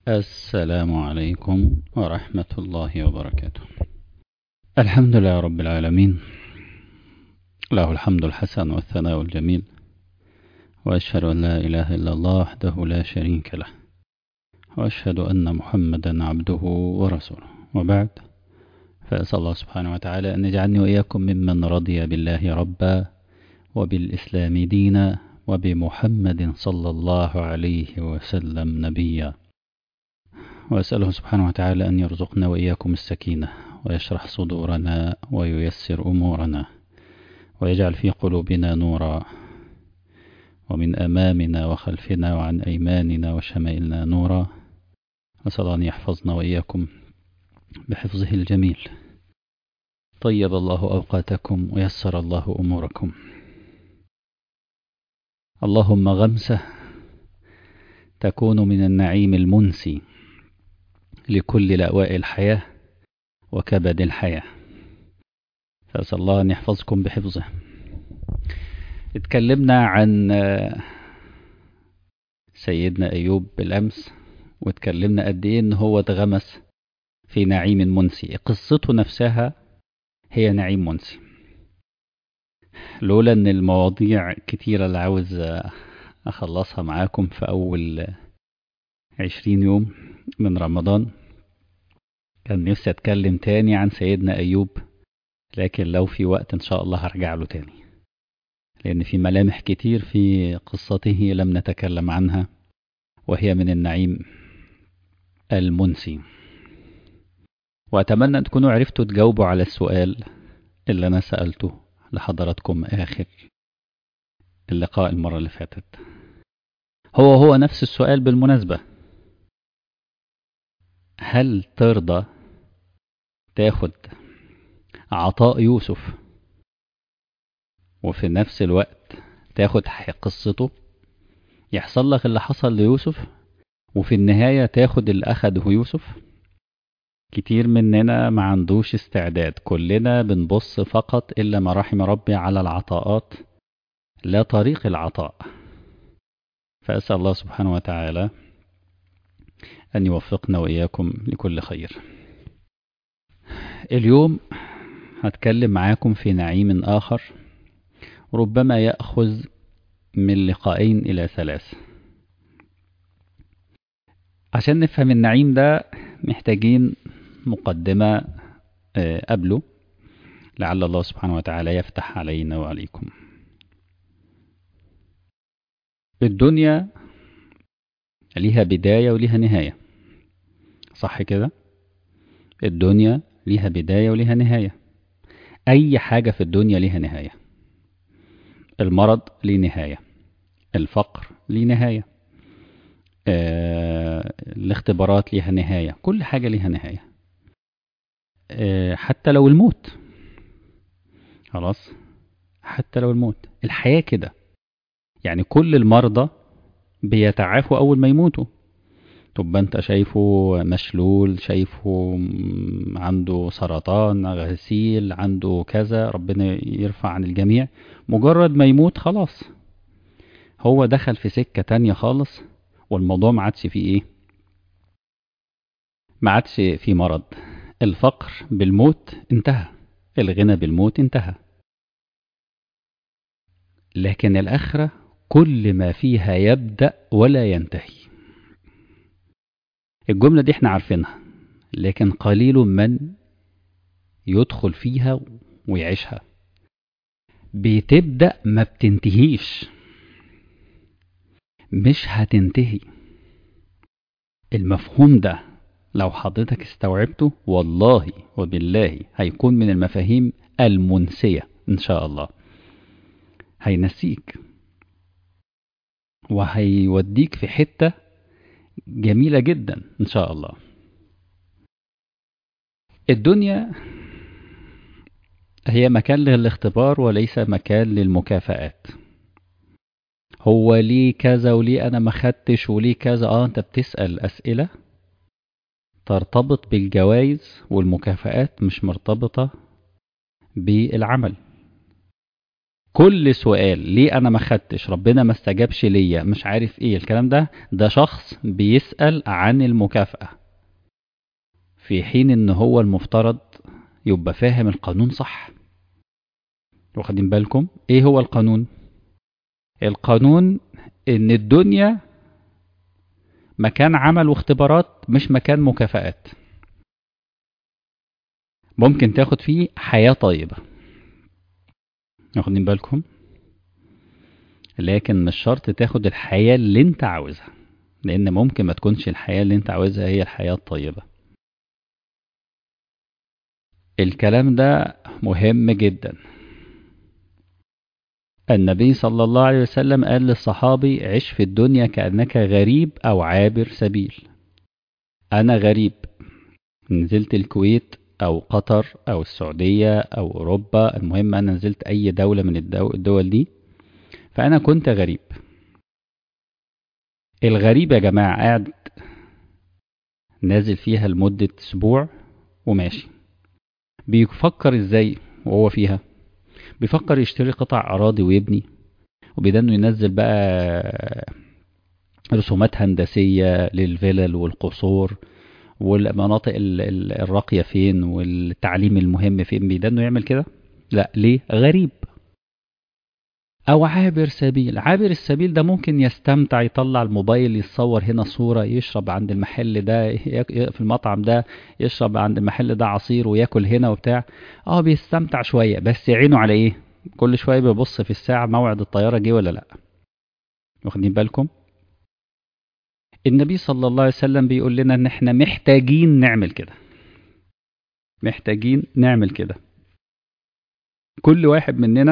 السلام عليكم ورحمة الله وبركاته الحمد لله رب العالمين له الحمد الحسن والثناء الجميل وأشهد أن لا إله إلا الله وحده لا شريك له وأشهد أن محمدا عبده ورسوله وبعد فأسأل الله سبحانه وتعالى أن يجعلني وإياكم ممن رضي بالله ربا وبالإسلام دينا وبمحمد صلى الله عليه وسلم نبيا وأسأله سبحانه وتعالى أن يرزقنا وإياكم السكينة ويشرح صدورنا وييسر أمورنا ويجعل في قلوبنا نورا ومن أمامنا وخلفنا وعن أيماننا وشمائلنا نورا أسأل أن يحفظنا وإياكم بحفظه الجميل طيب الله أوقاتكم ويسر الله أموركم اللهم غمسة تكون من النعيم المنسي لكل لأواء الحياة وكبد الحياة فأسأل الله أن يحفظكم بحفظه اتكلمنا عن سيدنا أيوب بالأمس واتكلمنا قد إيه إن هو اتغمس في نعيم منسي قصته نفسها هي نعيم منسي لولا إن المواضيع كتيرة اللي عاوز أخلصها معاكم في أول عشرين يوم من رمضان كان نفسي أتكلم تاني عن سيدنا أيوب لكن لو في وقت إن شاء الله هرجع له تاني لأن في ملامح كتير في قصته لم نتكلم عنها وهي من النعيم المنسي وأتمنى أن تكونوا عرفتوا تجاوبوا على السؤال اللي أنا سألته لحضراتكم آخر اللقاء المرة اللي فاتت هو هو نفس السؤال بالمناسبة هل ترضى تاخد عطاء يوسف وفي نفس الوقت تاخد قصته يحصل لك اللي حصل ليوسف وفي النهاية تاخد اللي أخده يوسف كتير مننا ما عندوش استعداد كلنا بنبص فقط إلا ما رحم ربي على العطاءات لا طريق العطاء فأسأل الله سبحانه وتعالى أن يوفقنا وإياكم لكل خير اليوم هتكلم معاكم في نعيم آخر ربما يأخذ من لقاءين إلى ثلاث عشان نفهم النعيم ده محتاجين مقدمة قبله لعل الله سبحانه وتعالى يفتح علينا وعليكم الدنيا ليها بداية وليها نهاية صح كده الدنيا ليها بداية وليها نهاية أي حاجة في الدنيا ليها نهاية المرض ليه نهاية الفقر ليه نهاية آه، الاختبارات ليها نهاية كل حاجة ليها نهاية آه، حتى لو الموت خلاص حتى لو الموت الحياة كده يعني كل المرضى بيتعافوا أول ما يموتوا طب انت شايفه مشلول شايفه عنده سرطان غسيل عنده كذا ربنا يرفع عن الجميع مجرد ما يموت خلاص هو دخل في سكة تانية خالص والموضوع ما عادش فيه ايه ما عادش فيه مرض الفقر بالموت انتهى الغنى بالموت انتهى لكن الآخرة كل ما فيها يبدأ ولا ينتهي الجملة دي احنا عارفينها لكن قليل من يدخل فيها ويعيشها بتبدأ ما بتنتهيش مش هتنتهي المفهوم ده لو حضرتك استوعبته والله وبالله هيكون من المفاهيم المنسية إن شاء الله هينسيك وهيوديك في حتة جميلة جدا إن شاء الله الدنيا هي مكان للاختبار وليس مكان للمكافآت هو ليه كذا وليه أنا ما خدتش وليه كذا آه أنت بتسأل أسئلة ترتبط بالجوائز والمكافآت مش مرتبطة بالعمل كل سؤال ليه انا ما خدتش ربنا ما استجابش ليا مش عارف ايه الكلام ده ده شخص بيسأل عن المكافأة في حين ان هو المفترض يبقى فاهم القانون صح واخدين بالكم ايه هو القانون القانون ان الدنيا مكان عمل واختبارات مش مكان مكافآت ممكن تاخد فيه حياة طيبة واخدين بالكم لكن مش شرط تاخد الحياة اللي انت عاوزها لان ممكن ما تكونش الحياة اللي انت عاوزها هي الحياة الطيبة الكلام ده مهم جدا النبي صلى الله عليه وسلم قال للصحابي عش في الدنيا كأنك غريب أو عابر سبيل أنا غريب نزلت الكويت أو قطر أو السعودية أو أوروبا المهم أنا نزلت أي دولة من الدول دي فأنا كنت غريب الغريب يا جماعة قاعد نازل فيها لمدة أسبوع وماشي بيفكر ازاي وهو فيها بيفكر يشتري قطع أراضي ويبني وبيدنه ينزل بقى رسومات هندسية للفلل والقصور والمناطق الراقية فين والتعليم المهم فين بيدنه يعمل كده لا ليه غريب أو عابر سبيل عابر السبيل ده ممكن يستمتع يطلع الموبايل يتصور هنا صورة يشرب عند المحل ده في المطعم ده يشرب عند المحل ده عصير وياكل هنا وبتاع اه بيستمتع شوية بس عينه على ايه كل شوية بيبص في الساعة موعد الطيارة جه ولا لا واخدين بالكم النبي صلى الله عليه وسلم بيقول لنا ان احنا محتاجين نعمل كده محتاجين نعمل كده كل واحد مننا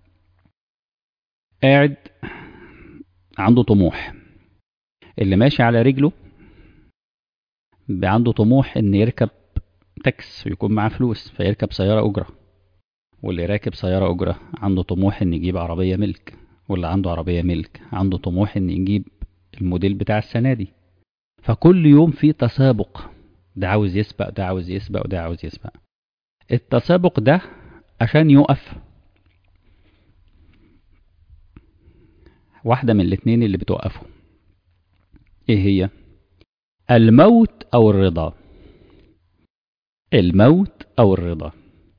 قاعد عنده طموح اللي ماشي على رجله عنده طموح ان يركب تاكس ويكون معاه فلوس فيركب سيارة أجرة واللي راكب سيارة أجرة عنده طموح ان يجيب عربية ملك واللي عنده عربية ملك عنده طموح ان يجيب الموديل بتاع السنة دي فكل يوم في تسابق ده عاوز يسبق ده عاوز يسبق وده عاوز يسبق التسابق ده عشان يقف واحدة من الاتنين اللي بتوقفه ايه هي الموت او الرضا الموت او الرضا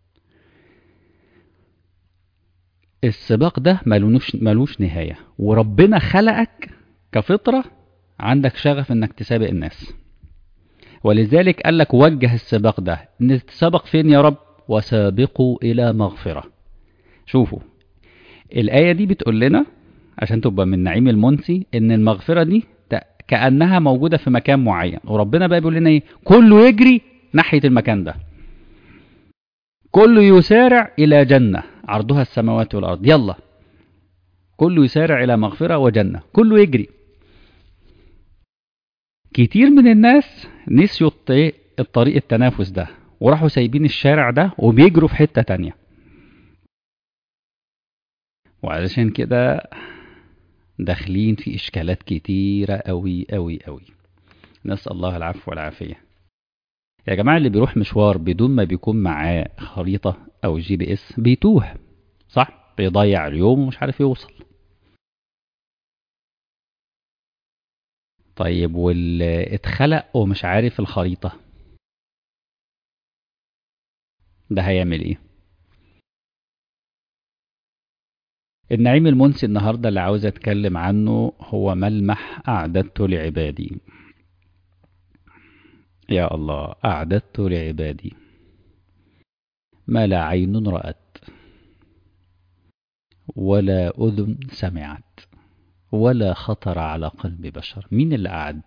السباق ده ملوش, ملوش نهاية وربنا خلقك كفطرة عندك شغف انك تسابق الناس ولذلك قال لك وجه السباق ده نتسابق فين يا رب وسابقوا الى مغفرة شوفوا الآية دي بتقول لنا عشان تبقى من نعيم المنسي ان المغفرة دي كأنها موجودة في مكان معين وربنا بقى بيقول لنا ايه كله يجري ناحية المكان ده كله يسارع إلى جنة عرضها السماوات والأرض يلا كله يسارع إلى مغفرة وجنة كله يجري كتير من الناس نسيوا الطريق التنافس ده وراحوا سايبين الشارع ده وبيجروا في حتة تانية وعلشان كده داخلين في إشكالات كتيرة أوي أوي أوي نسأل الله العفو والعافية يا جماعة اللي بيروح مشوار بدون ما بيكون معاه خريطة أو جي بي اس بيتوه صح بيضيع اليوم ومش عارف يوصل طيب واللي اتخلق ومش عارف الخريطة ده هيعمل ايه النعيم المنسي النهاردة اللي عاوز اتكلم عنه هو ملمح اعددته لعبادي يا الله اعددت لعبادي ما لا عين رأت ولا أذن سمعت ولا خطر على قلب بشر مين اللي أعد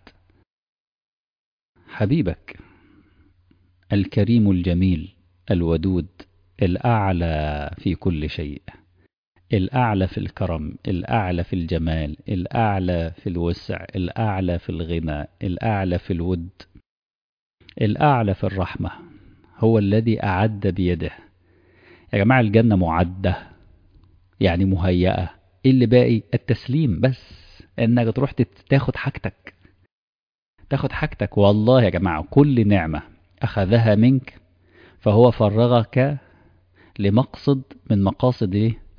حبيبك الكريم الجميل الودود الأعلى في كل شيء الأعلى في الكرم الأعلى في الجمال الأعلى في الوسع الأعلى في الغنى الأعلى في الود الأعلى في الرحمة هو الذي أعد بيده يا جماعة الجنة معدة يعني مهيئة إيه اللي باقي التسليم بس إنك تروح تاخد حاجتك تاخد حاجتك والله يا جماعة كل نعمة أخذها منك فهو فرغك لمقصد من مقاصد إيه؟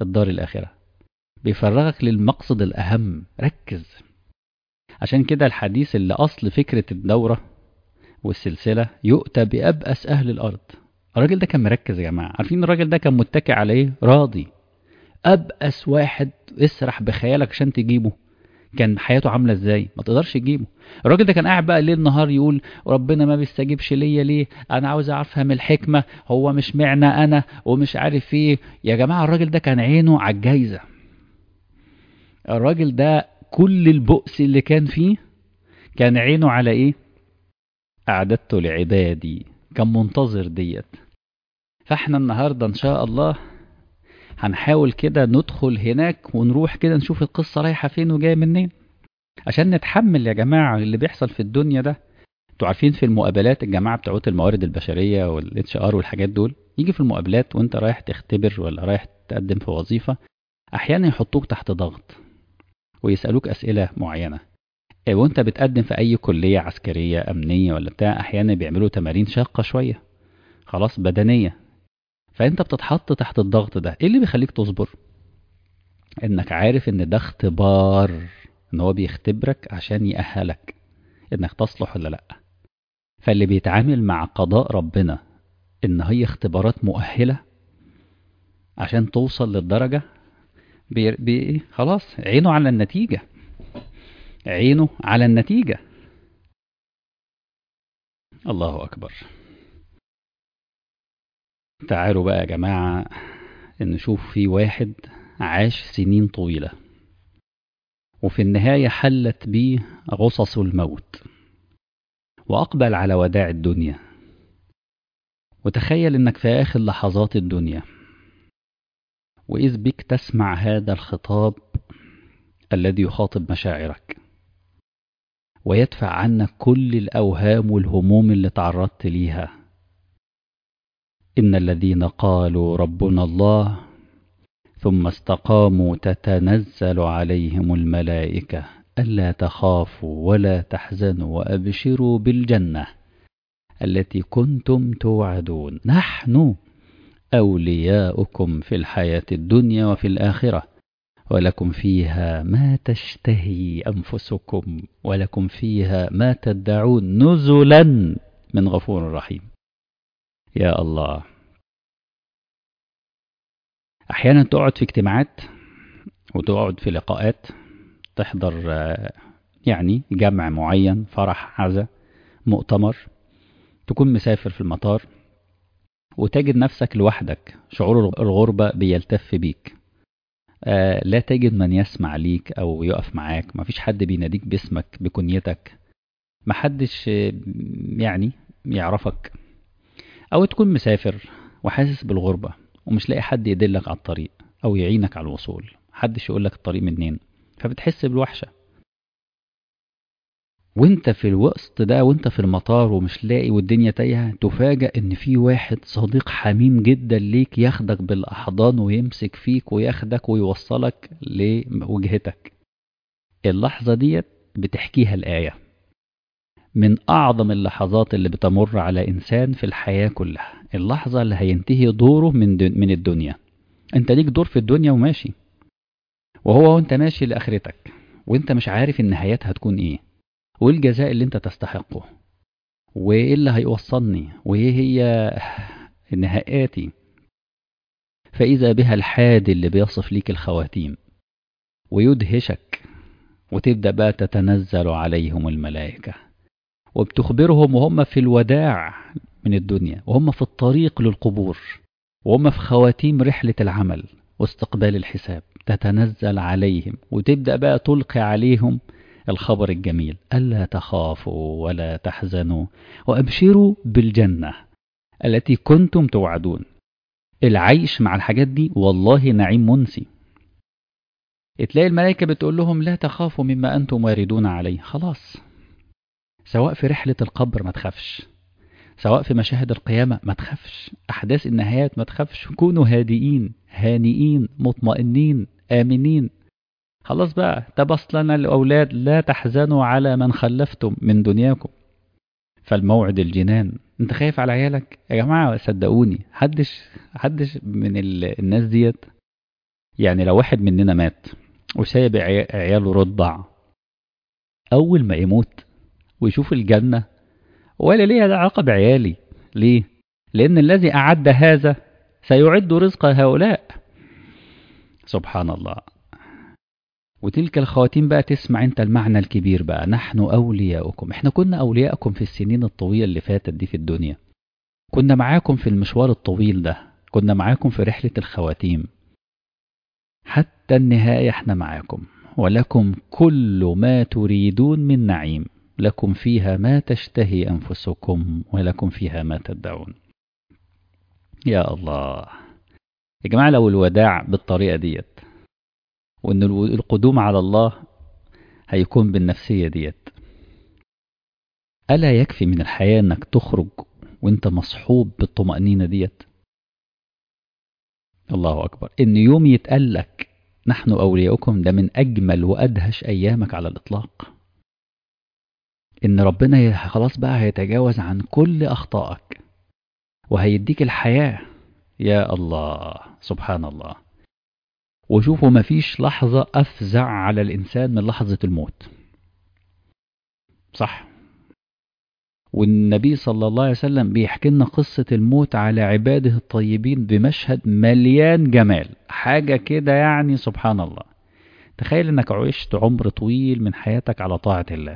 الدار الآخرة بيفرغك للمقصد الأهم ركز عشان كده الحديث اللي أصل فكرة الدورة والسلسلة يؤتى بأبأس أهل الأرض الراجل ده كان مركز يا جماعة عارفين الراجل ده كان متكئ على ايه راضي أبأس واحد اسرح بخيالك عشان تجيبه كان حياته عاملة ازاي ما تقدرش تجيبه الراجل ده كان قاعد بقى ليل نهار يقول ربنا ما بيستجيبش ليا ليه انا عاوز افهم الحكمة هو مش معنى انا ومش عارف ايه يا جماعة الراجل ده كان عينه على الجايزة الراجل ده كل البؤس اللي كان فيه كان عينه على ايه اعددت لعبادي كان منتظر ديت فاحنا النهاردة ان شاء الله هنحاول كده ندخل هناك ونروح كده نشوف القصة رايحة فين وجاية منين عشان نتحمل يا جماعة اللي بيحصل في الدنيا ده انتوا عارفين في المقابلات الجماعة بتوعت الموارد البشرية والاتش ار والحاجات دول يجي في المقابلات وانت رايح تختبر ولا رايح تقدم في وظيفة احيانا يحطوك تحت ضغط ويسألوك اسئلة معينة وانت بتقدم في اي كلية عسكرية امنية ولا بتاع احيانا بيعملوا تمارين شاقة شوية خلاص بدنية فانت بتتحط تحت الضغط ده ايه اللي بيخليك تصبر انك عارف ان ده اختبار ان هو بيختبرك عشان يأهلك انك تصلح ولا لا فاللي بيتعامل مع قضاء ربنا ان هي اختبارات مؤهلة عشان توصل للدرجة بي بي خلاص عينه على النتيجة عينه على النتيجة الله أكبر تعالوا بقى يا جماعة نشوف في واحد عاش سنين طويلة وفي النهاية حلت بيه غصص الموت وأقبل على وداع الدنيا وتخيل إنك في آخر لحظات الدنيا وإذ بك تسمع هذا الخطاب الذي يخاطب مشاعرك ويدفع عنك كل الأوهام والهموم اللي تعرضت ليها إن الذين قالوا ربنا الله ثم استقاموا تتنزل عليهم الملائكة ألا تخافوا ولا تحزنوا وأبشروا بالجنة التي كنتم توعدون نحن أولياؤكم في الحياة الدنيا وفي الآخرة ولكم فيها ما تشتهي أنفسكم ولكم فيها ما تدعون نزلا من غفور رحيم يا الله أحيانا تقعد في اجتماعات وتقعد في لقاءات تحضر يعني جمع معين فرح عزا مؤتمر تكون مسافر في المطار وتجد نفسك لوحدك شعور الغربة بيلتف بيك آه لا تجد من يسمع ليك أو يقف معاك مفيش حد بيناديك باسمك بكنيتك محدش يعني يعرفك أو تكون مسافر وحاسس بالغربة ومش لاقي حد يدلك على الطريق أو يعينك على الوصول محدش يقولك الطريق منين فبتحس بالوحشة وانت في الوسط ده وانت في المطار ومش لاقي والدنيا تايهة تفاجأ ان في واحد صديق حميم جدا ليك ياخدك بالاحضان ويمسك فيك وياخدك ويوصلك لوجهتك اللحظة ديت بتحكيها الآية من أعظم اللحظات اللي بتمر على إنسان في الحياة كلها اللحظة اللي هينتهي دوره من, دن من الدنيا أنت ليك دور في الدنيا وماشي وهو وأنت ماشي لآخرتك وأنت مش عارف النهايات هتكون إيه وإيه الجزاء اللي أنت تستحقه وإيه اللي هيوصلني وإيه هي نهاياتي فإذا بها الحادي اللي بيصف ليك الخواتيم ويدهشك وتبدأ بقى تتنزل عليهم الملائكة وبتخبرهم وهم في الوداع من الدنيا وهم في الطريق للقبور وهم في خواتيم رحلة العمل واستقبال الحساب تتنزل عليهم وتبدأ بقى تلقي عليهم الخبر الجميل ألا تخافوا ولا تحزنوا وأبشروا بالجنة التي كنتم توعدون العيش مع الحاجات دي والله نعيم منسي تلاقي الملائكة بتقول لهم لا تخافوا مما أنتم واردون عليه خلاص سواء في رحلة القبر ما تخافش سواء في مشاهد القيامة ما تخافش أحداث النهايات ما تخافش كونوا هادئين هانئين مطمئنين آمنين خلاص بقى تبص لنا الأولاد لا تحزنوا على من خلفتم من دنياكم فالموعد الجنان انت خايف على عيالك يا جماعة صدقوني حدش حدش من الناس ديت يعني لو واحد مننا مات وسايب عياله رضع أول ما يموت ويشوف الجنة ولا ليه علاقة بعيالي ليه؟ لأن الذي أعد هذا سيعد رزق هؤلاء سبحان الله وتلك الخواتيم بقى تسمع انت المعنى الكبير بقى نحن أولياؤكم احنا كنا أولياءكم في السنين الطويلة اللي فاتت دي في الدنيا كنا معاكم في المشوار الطويل ده كنا معاكم في رحلة الخواتيم حتى النهاية احنا معاكم ولكم كل ما تريدون من نعيم لكم فيها ما تشتهي أنفسكم ولكم فيها ما تدعون يا الله يا جماعة لو الوداع بالطريقة ديت وان القدوم على الله هيكون بالنفسية ديت ألا يكفي من الحياة انك تخرج وانت مصحوب بالطمأنينة ديت الله أكبر إن يوم يتقلك نحن أولياؤكم ده من أجمل وأدهش أيامك على الإطلاق إن ربنا خلاص بقى هيتجاوز عن كل أخطائك وهيديك الحياة يا الله سبحان الله وشوفوا مفيش لحظة أفزع على الإنسان من لحظة الموت صح والنبي صلى الله عليه وسلم بيحكي لنا قصة الموت على عباده الطيبين بمشهد مليان جمال حاجة كده يعني سبحان الله تخيل انك عشت عمر طويل من حياتك على طاعة الله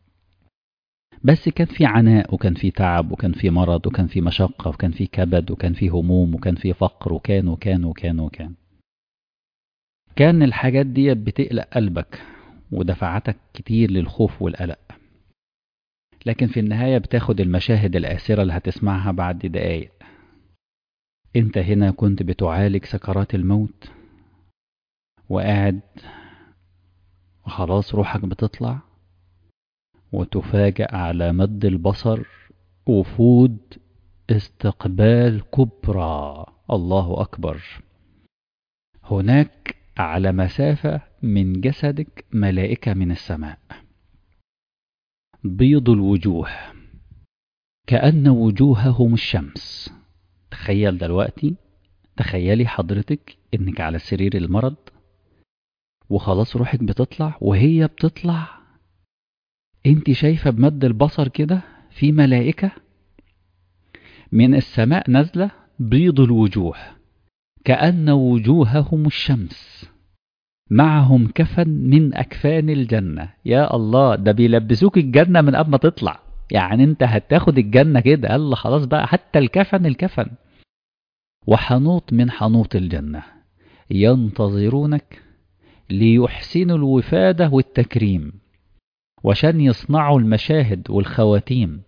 بس كان في عناء وكان في تعب وكان في مرض وكان في مشقة وكان في كبد وكان في هموم وكان في فقر وكان وكان وكان وكان كان الحاجات دي بتقلق قلبك ودفعتك كتير للخوف والقلق لكن في النهاية بتاخد المشاهد الآسرة اللي هتسمعها بعد دقايق انت هنا كنت بتعالج سكرات الموت وقاعد وخلاص روحك بتطلع وتفاجأ على مد البصر وفود استقبال كبرى الله أكبر هناك على مسافة من جسدك ملائكة من السماء بيض الوجوه كأن وجوههم الشمس تخيل دلوقتي تخيلي حضرتك انك على سرير المرض وخلاص روحك بتطلع وهي بتطلع انت شايفة بمد البصر كده في ملائكة من السماء نازلة بيض الوجوه كأن وجوههم الشمس معهم كفن من أكفان الجنة يا الله ده بيلبسوك الجنة من قبل ما تطلع يعني انت هتاخد الجنة كده الله خلاص بقى حتى الكفن الكفن وحنوط من حنوط الجنة ينتظرونك ليحسنوا الوفادة والتكريم وشان يصنعوا المشاهد والخواتيم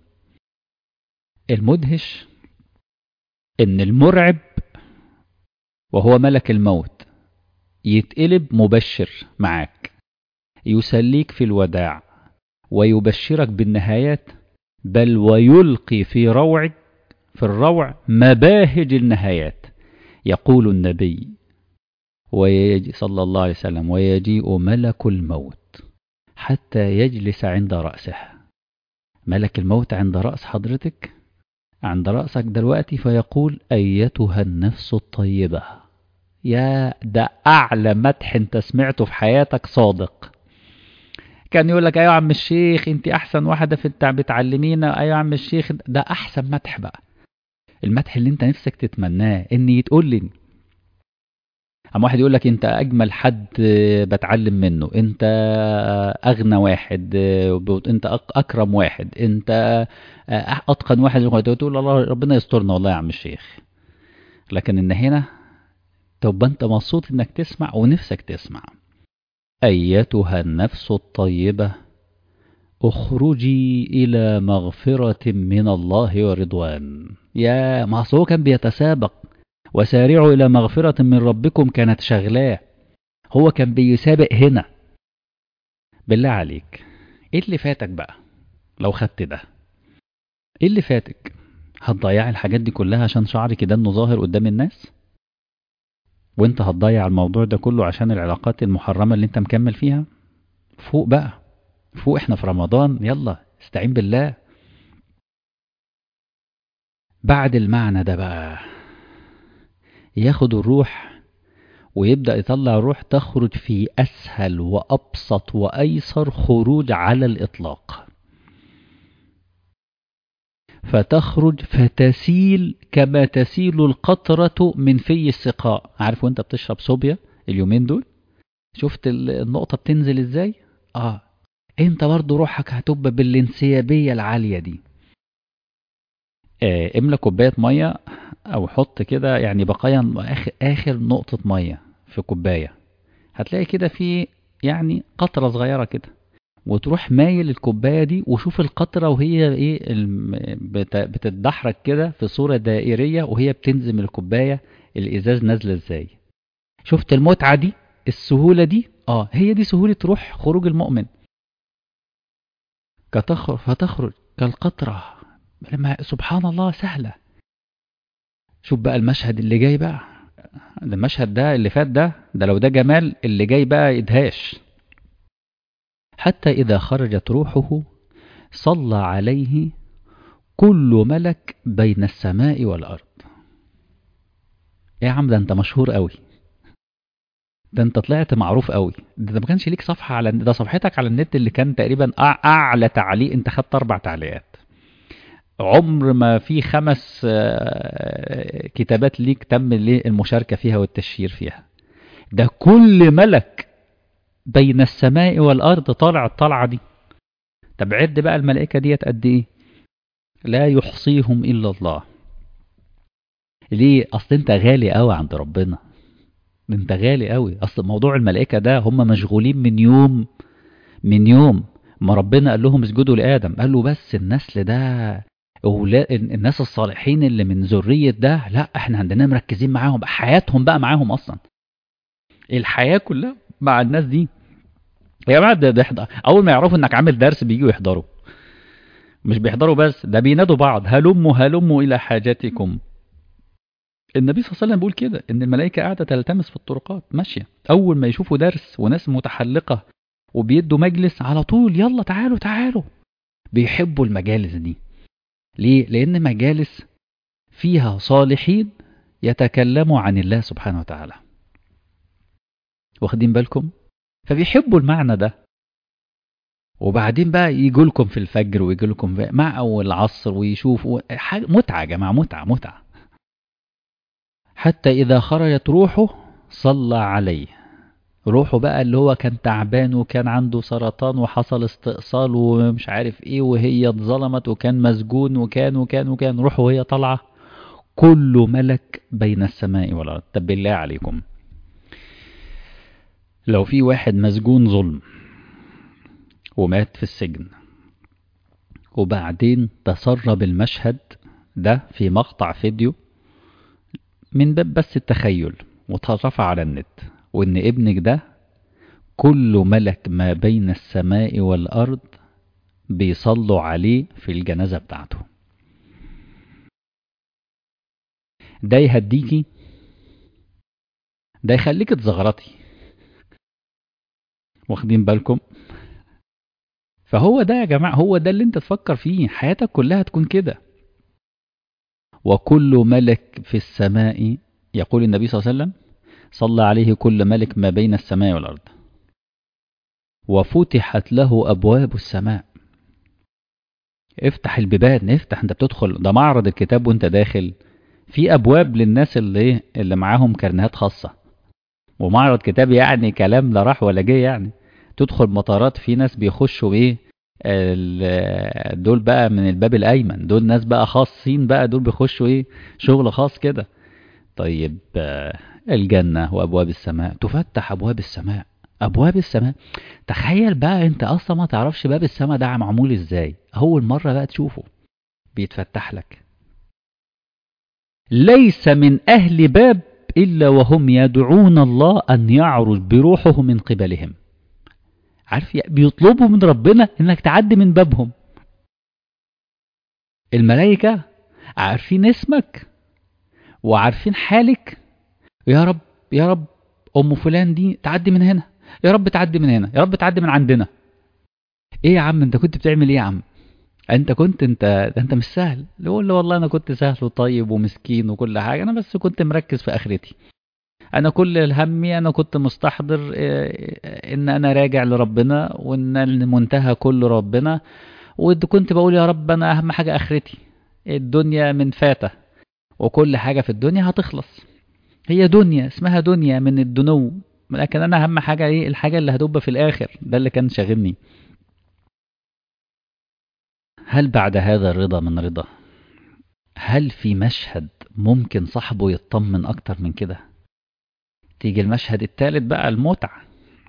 المدهش ان المرعب وهو ملك الموت يتقلب مبشر معاك يسليك في الوداع ويبشرك بالنهايات بل ويلقي في روعك في الروع مباهج النهايات يقول النبي ويجي صلى الله عليه وسلم ويجيء ملك الموت حتى يجلس عند رأسه ملك الموت عند رأس حضرتك عند رأسك دلوقتي فيقول أيتها النفس الطيبة يا ده أعلى مدح أنت سمعته في حياتك صادق كان يقول لك أيوة عم الشيخ أنت أحسن واحدة في التع بتعلمينا أيوة عم الشيخ ده أحسن مدح بقى المدح اللي أنت نفسك تتمناه إن يتقول لي أما واحد يقول لك أنت أجمل حد بتعلم منه أنت أغنى واحد أنت أكرم واحد أنت أتقن واحد تقول الله ربنا يسترنا والله يا عم الشيخ لكن إن هنا تبقى أنت مبسوط إنك تسمع ونفسك تسمع أيتها النفس الطيبة اخرجي إلى مغفرة من الله ورضوان يا ما هو كان بيتسابق وسارعوا إلى مغفرة من ربكم كانت شغلاه هو كان بيسابق هنا بالله عليك ايه اللي فاتك بقى لو خدت ده ايه اللي فاتك هتضيعي الحاجات دي كلها عشان شعرك ده انه ظاهر قدام الناس وانت هتضيع الموضوع ده كله عشان العلاقات المحرمة اللي انت مكمل فيها فوق بقى فوق احنا في رمضان يلا استعين بالله بعد المعنى ده بقى ياخد الروح ويبدأ يطلع الروح تخرج في أسهل وأبسط وأيسر خروج على الإطلاق فتخرج فتسيل كما تسيل القطرة من في السقاء عارف وانت بتشرب صوبيا اليومين دول شفت النقطة بتنزل ازاي اه انت برضو روحك هتبقى بالانسيابية العالية دي آه املى كوباية مية او حط كده يعني بقايا اخر, آخر نقطة مية في كوباية هتلاقي كده في يعني قطرة صغيرة كده وتروح مايل الكوباية دي وشوف القطرة وهي ايه بتتدحرج كده في صورة دائرية وهي بتنزل من الكوباية الازاز نازلة ازاي شفت المتعة دي السهولة دي اه هي دي سهولة روح خروج المؤمن كتخرج فتخرج كالقطرة لما سبحان الله سهلة شوف بقى المشهد اللي جاي بقى المشهد ده اللي فات ده ده لو ده جمال اللي جاي بقى إدهاش حتى إذا خرجت روحه صلى عليه كل ملك بين السماء والأرض يا عم ده انت مشهور قوي ده انت طلعت معروف قوي ده ما كانش ليك صفحة على ده صفحتك على النت اللي كان تقريبا أعلى تعليق انت خدت أربع تعليقات عمر ما في خمس كتابات ليك تم المشاركة فيها والتشهير فيها ده كل ملك بين السماء والأرض طالع الطلعة دي طب عد بقى الملائكة ديت قد ايه لا يحصيهم إلا الله ليه أصل انت غالي قوي عند ربنا انت غالي قوي أصل موضوع الملائكة ده هم مشغولين من يوم من يوم ما ربنا قال لهم اسجدوا لآدم قال له بس النسل ده الناس الصالحين اللي من ذرية ده لا احنا عندنا مركزين معاهم حياتهم بقى معاهم اصلا الحياة كلها مع الناس دي يا جماعة ده بيحضر اول ما يعرفوا انك عامل درس بيجوا يحضروا مش بيحضروا بس ده بينادوا بعض هلموا هلموا الى حاجاتكم النبي صلى الله عليه وسلم بيقول كده ان الملائكة قاعدة تلتمس في الطرقات ماشية اول ما يشوفوا درس وناس متحلقة وبيدوا مجلس على طول يلا تعالوا تعالوا بيحبوا المجالس دي ليه؟ لأن مجالس فيها صالحين يتكلموا عن الله سبحانه وتعالى واخدين بالكم؟ فبيحبوا المعنى ده وبعدين بقى يجوا لكم في الفجر ويجوا لكم مع أول العصر ويشوفوا حاجة متعة يا جماعة متعة متعة حتى إذا خرجت روحه صلى عليه روحه بقى اللي هو كان تعبان وكان عنده سرطان وحصل استئصال ومش عارف ايه وهي اتظلمت وكان مسجون وكان وكان وكان روحه وهي طالعة كل ملك بين السماء والأرض طب بالله عليكم لو في واحد مسجون ظلم ومات في السجن وبعدين تسرب المشهد ده في مقطع فيديو من باب بس التخيل وترفع على النت وإن ابنك ده كل ملك ما بين السماء والأرض بيصلوا عليه في الجنازة بتاعته ده يهديكي ده يخليك تزغرطي واخدين بالكم فهو ده يا جماعة هو ده اللي انت تفكر فيه حياتك كلها تكون كده وكل ملك في السماء يقول النبي صلى الله عليه وسلم صلى عليه كل ملك ما بين السماء والأرض وفتحت له أبواب السماء افتح البيبان افتح انت بتدخل ده معرض الكتاب وانت داخل في أبواب للناس اللي اللي معاهم كرنيهات خاصة ومعرض كتاب يعني كلام لا راح ولا جه يعني تدخل مطارات في ناس بيخشوا ايه دول بقى من الباب الأيمن دول ناس بقى خاصين بقى دول بيخشوا ايه شغل خاص كده طيب الجنة وأبواب السماء تفتح أبواب السماء أبواب السماء تخيل بقى أنت أصلا ما تعرفش باب السماء ده معمول إزاي أول مرة بقى تشوفه بيتفتح لك ليس من أهل باب إلا وهم يدعون الله أن يعرج بروحه من قبلهم عارف بيطلبوا من ربنا انك تعدي من بابهم الملائكة عارفين اسمك وعارفين حالك يا رب يا رب ام فلان دي تعدي من هنا يا رب تعدي من هنا يا رب تعدي من عندنا ايه يا عم انت كنت بتعمل ايه يا عم انت كنت انت انت مش سهل يقول له والله انا كنت سهل وطيب ومسكين وكل حاجه انا بس كنت مركز في اخرتي انا كل همي انا كنت مستحضر ان انا راجع لربنا وان المنتهى كله ربنا وكنت بقول يا رب انا اهم حاجة اخرتي الدنيا من فاتة وكل حاجة في الدنيا هتخلص هي دنيا اسمها دنيا من الدنو لكن انا اهم حاجة ايه الحاجة اللي هتبقى في الاخر ده اللي كان شاغلني هل بعد هذا الرضا من رضا هل في مشهد ممكن صاحبه يطمن اكتر من كده تيجي المشهد الثالث بقى المتعة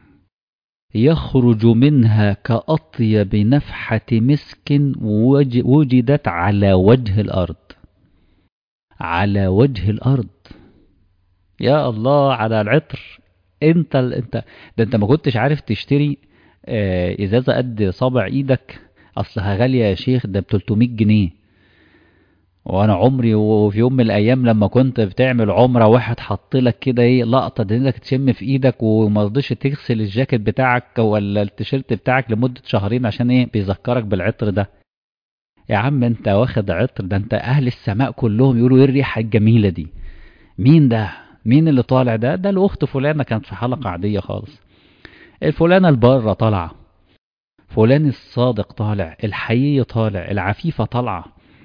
يخرج منها كأطيب نفحة مسك وجدت على وجه الأرض على وجه الأرض يا الله على العطر انت انت ده انت ما كنتش عارف تشتري اه ازازه قد صابع ايدك اصلها غاليه يا شيخ ده ب 300 جنيه وانا عمري وفي يوم من الايام لما كنت بتعمل عمره واحد حط لك كده ايه لقطه دي انك تشم في ايدك وما رضيش تغسل الجاكيت بتاعك ولا التيشيرت بتاعك لمده شهرين عشان ايه بيذكرك بالعطر ده يا عم انت واخد عطر ده انت اهل السماء كلهم يقولوا ايه الريحه الجميله دي مين ده مين اللي طالع ده ده الاخت فلانه كانت في حلقه عاديه خالص الفلانه البره طالعه فلان الصادق طالع الحيي طالع العفيفه طالعه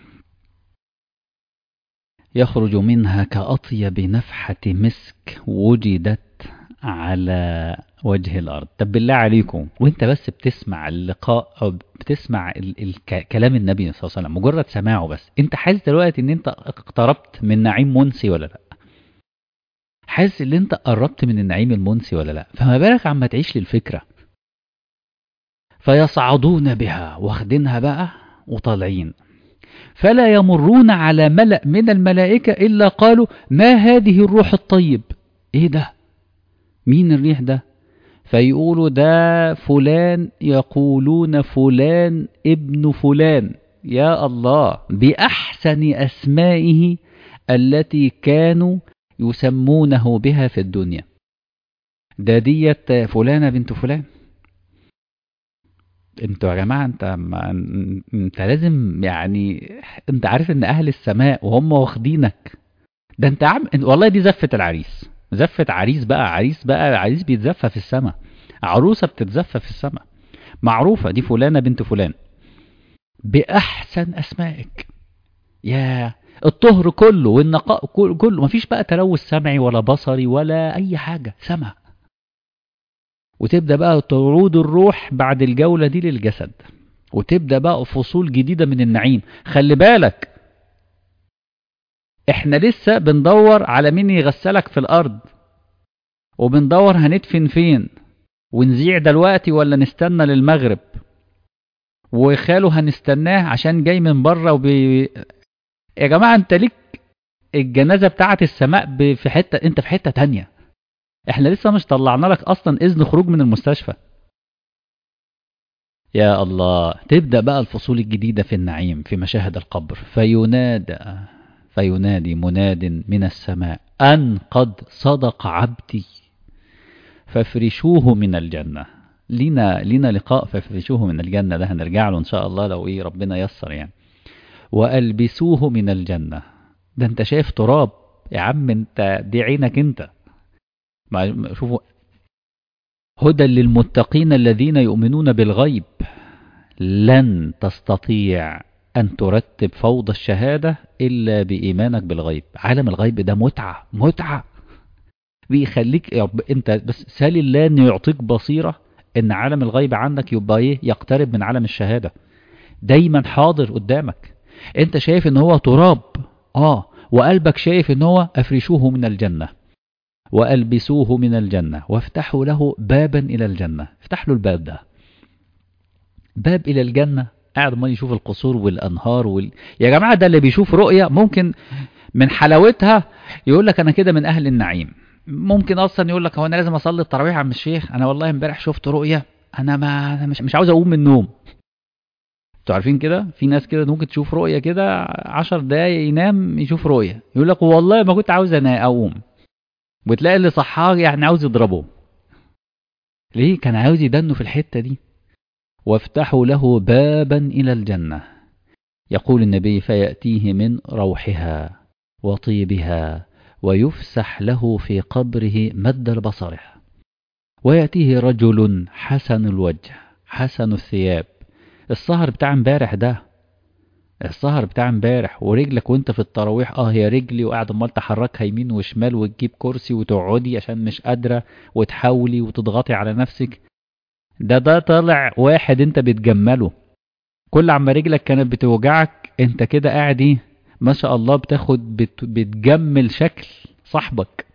يخرج منها كأطيب نفحة مسك وجدت على وجه الأرض طب بالله عليكم وانت بس بتسمع اللقاء أو بتسمع ال ال كلام النبي صلى الله عليه وسلم مجرد سماعه بس انت حاسس دلوقتي ان انت اقتربت من نعيم منسي ولا لا حاسس ان انت قربت من النعيم المنسي ولا لا فما بالك عما تعيش للفكرة فيصعدون بها واخدينها بقى وطالعين فلا يمرون على ملأ من الملائكة إلا قالوا ما هذه الروح الطيب إيه ده مين الريح ده فيقولوا ده فلان يقولون فلان ابن فلان يا الله بأحسن أسمائه التي كانوا يسمونه بها في الدنيا ده ديت فلانة بنت فلان انتوا يا جماعة انت ما انت لازم يعني انت عارف ان اهل السماء وهم واخدينك ده انت عم والله دي زفة العريس زفة عريس بقى عريس بقى عريس بيتزفى في السماء عروسة بتتزفى في السماء معروفة دي فلانة بنت فلان بأحسن أسمائك يا الطهر كله والنقاء كله مفيش بقى تلوث سمعي ولا بصري ولا أي حاجة سمع وتبدأ بقى تعود الروح بعد الجولة دي للجسد وتبدأ بقى فصول جديدة من النعيم خلي بالك احنا لسه بندور على مين يغسلك في الأرض وبندور هندفن فين ونزيع دلوقتي ولا نستنى للمغرب وخاله هنستناه عشان جاي من بره وبي... يا جماعة انت ليك الجنازة بتاعة السماء في حتة انت في حتة تانية احنا لسه مش طلعنا لك اصلا اذن خروج من المستشفى يا الله تبدأ بقى الفصول الجديدة في النعيم في مشاهد القبر فينادى فينادي مناد من السماء أن قد صدق عبدي فافرشوه من الجنة لنا لنا لقاء فافرشوه من الجنة ده هنرجع له إن شاء الله لو إيه ربنا يسر يعني وألبسوه من الجنة ده أنت شايف تراب يا عم أنت دي عينك أنت شوفوا هدى للمتقين الذين يؤمنون بالغيب لن تستطيع أن ترتب فوضى الشهادة إلا بإيمانك بالغيب عالم الغيب ده متعة متعة بيخليك انت بس سال الله انه يعطيك بصيرة ان عالم الغيب عندك يبقى ايه يقترب من عالم الشهادة دايما حاضر قدامك انت شايف ان هو تراب اه وقلبك شايف ان هو افرشوه من الجنة وألبسوه من الجنة وافتحوا له بابا إلى الجنة افتح له الباب ده باب إلى الجنة قاعد ما يشوف القصور والأنهار وال... يا جماعة ده اللي بيشوف رؤية ممكن من حلاوتها يقول لك أنا كده من أهل النعيم ممكن أصلا يقول لك هو أنا لازم أصلي التراويح يا عم الشيخ أنا والله امبارح شفت رؤية أنا ما أنا مش, مش عاوز أقوم من النوم انتوا عارفين كده في ناس كده ممكن تشوف رؤية كده عشر دقايق ينام يشوف رؤية يقول لك والله ما كنت عاوز أنا أقوم وتلاقي اللي صحاه يعني عاوز يضربه ليه كان عاوز يدنه في الحتة دي وافتحوا له بابا إلى الجنة يقول النبي فيأتيه من روحها وطيبها ويفسح له في قبره مد بصره ويأتيه رجل حسن الوجه حسن الثياب السهر بتاع امبارح ده السهر بتاع امبارح ورجلك وانت في التراويح اه هي رجلي وقاعد امال تحركها يمين وشمال وتجيب كرسي وتقعدي عشان مش قادرة وتحاولي وتضغطي على نفسك ده ده طالع واحد انت بتجمله كل عما رجلك كانت بتوجعك انت كده قاعد ايه ما شاء الله بتاخد بت بتجمل شكل صاحبك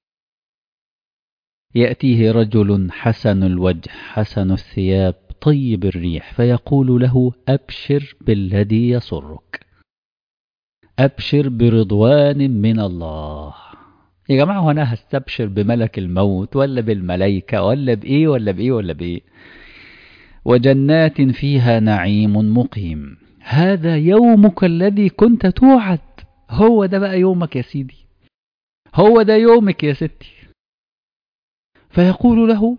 يأتيه رجل حسن الوجه حسن الثياب طيب الريح فيقول له أبشر بالذي يسرك أبشر برضوان من الله يا جماعة هو أنا هستبشر بملك الموت ولا بالملائكة ولا بإيه ولا بإيه ولا بإيه وجنات فيها نعيم مقيم هذا يومك الذي كنت توعد هو ده بقى يومك يا سيدي هو ده يومك يا ستي فيقول له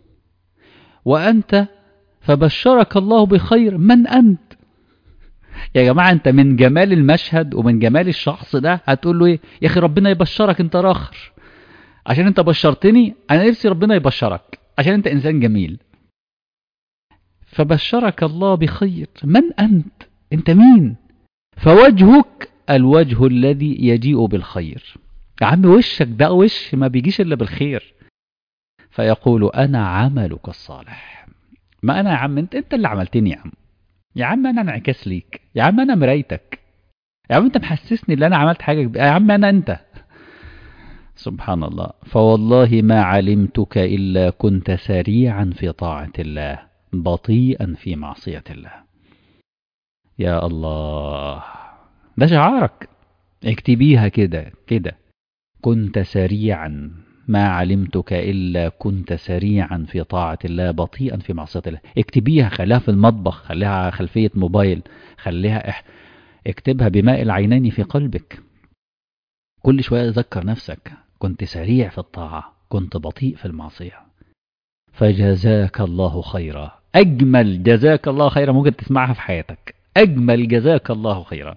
وأنت فبشرك الله بخير من أنت يا جماعة أنت من جمال المشهد ومن جمال الشخص ده هتقول له إيه يا أخي ربنا يبشرك أنت راخر عشان أنت بشرتني أنا نفسي ربنا يبشرك عشان أنت إنسان جميل فبشرك الله بخير من أنت أنت مين فوجهك الوجه الذي يجيء بالخير يا عم وشك ده وش ما بيجيش إلا بالخير فيقول أنا عملك الصالح ما أنا يا عم أنت, انت اللي عملتني يا عم يا عم أنا انعكاس ليك يا عم أنا مرايتك يا عم أنت محسسني ان أنا عملت حاجة كبيرة. يا عم أنا أنت سبحان الله فوالله ما علمتك إلا كنت سريعا في طاعة الله بطيئا في معصية الله يا الله ده شعارك اكتبيها كده كده كنت سريعا ما علمتك إلا كنت سريعا في طاعة الله بطيئا في معصية الله اكتبيها خليها في المطبخ خليها خلفية موبايل خليها اح... اكتبها بماء العينين في قلبك كل شوية ذكر نفسك كنت سريع في الطاعة كنت بطيء في المعصية فجزاك الله خيرا أجمل جزاك الله خيرا ممكن تسمعها في حياتك أجمل جزاك الله خيرا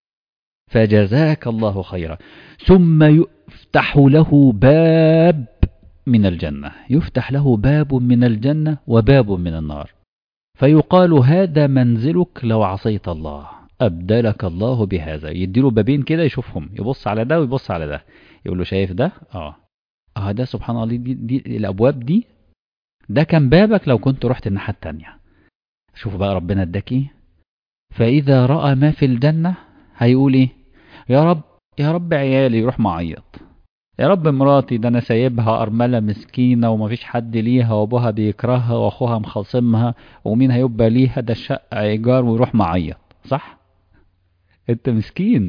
فجزاك الله خيرا ثم يفتح له باب من الجنة يفتح له باب من الجنة وباب من النار فيقال هذا منزلك لو عصيت الله أبدلك الله بهذا يديله بابين كده يشوفهم يبص على ده ويبص على ده يقول له شايف ده اه اه ده سبحان الله دي, دي الأبواب دي ده كان بابك لو كنت رحت الناحية التانية شوف بقى ربنا اداك ايه فإذا رأى ما في الجنة هيقول ايه يا رب يا رب عيالي يروح معيط يا رب مراتي ده انا سايبها ارمله مسكينه ومفيش حد ليها وابوها بيكرهها واخوها مخاصمها ومين هيبقى ليها ده الشقه ايجار ويروح معيط صح انت مسكين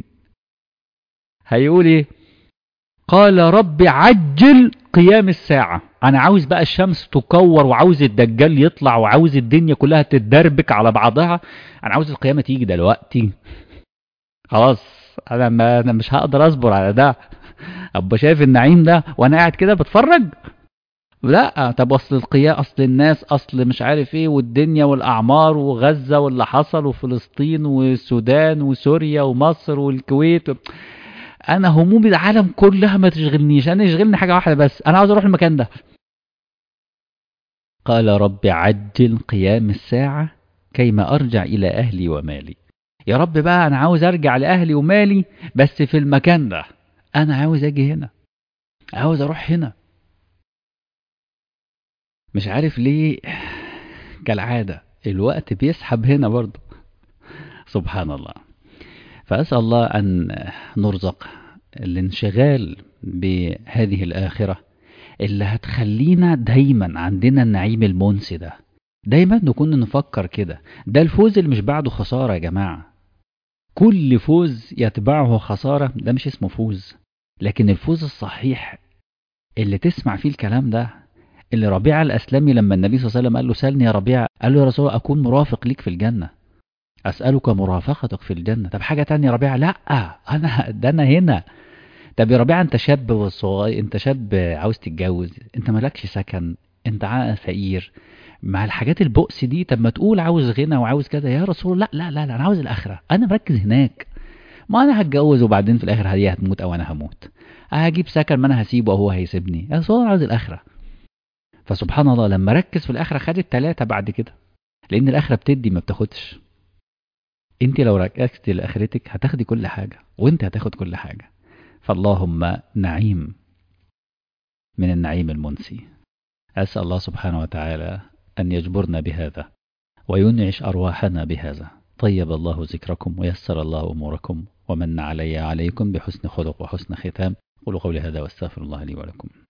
هيقول ايه قال رب عجل قيام الساعة أنا عاوز بقى الشمس تكور وعاوز الدجال يطلع وعاوز الدنيا كلها تتدربك على بعضها أنا عاوز القيامة تيجي دلوقتي خلاص أنا, ما أنا مش هقدر أصبر على ده أبقى شايف النعيم ده وأنا قاعد كده بتفرج لا طب أصل القيام أصل الناس أصل مش عارف إيه والدنيا والأعمار وغزة واللي حصل وفلسطين والسودان وسوريا ومصر والكويت و... انا هموم العالم كلها ما تشغلنيش انا يشغلني حاجه واحده بس انا عاوز اروح المكان ده قال رب عجل قيام الساعه كيما ارجع الى اهلي ومالي يا رب بقى انا عاوز ارجع لاهلي ومالي بس في المكان ده انا عاوز اجي هنا عاوز اروح هنا مش عارف ليه كالعاده الوقت بيسحب هنا برضه سبحان الله فأسأل الله أن نرزق الانشغال بهذه الآخرة اللي هتخلينا دايما عندنا النعيم المنسي ده دايما نكون نفكر كده ده الفوز اللي مش بعده خسارة يا جماعة كل فوز يتبعه خسارة ده مش اسمه فوز لكن الفوز الصحيح اللي تسمع فيه الكلام ده اللي ربيع الأسلمي لما النبي صلى الله عليه وسلم قال له سألني يا ربيع قال له يا رسول الله أكون مرافق ليك في الجنة أسألك مرافقتك في الجنة طب حاجة تانية ربيع لا أنا ده أنا هنا طب يا ربيع أنت شاب وصغير أنت شاب عاوز تتجوز أنت مالكش سكن أنت فقير مع الحاجات البؤس دي طب ما تقول عاوز غنى وعاوز كذا يا رسول الله لا لا لا أنا عاوز الآخرة أنا مركز هناك ما أنا هتجوز وبعدين في الآخر هي هتموت أو أنا هموت هجيب سكن ما انا هسيبه وهو هيسيبني بس هو عاوز الاخره فسبحان الله لما ركز في الاخره خد التلاته بعد كده لان الاخره بتدي ما بتاخدش انت لو ركزتي لاخرتك هتاخدي كل حاجه وانت هتاخد كل حاجه فاللهم نعيم من النعيم المنسي اسال الله سبحانه وتعالى ان يجبرنا بهذا وينعش ارواحنا بهذا طيب الله ذكركم ويسر الله اموركم ومن علي عليكم بحسن خلق وحسن ختام قولوا قولي هذا واستغفر الله لي ولكم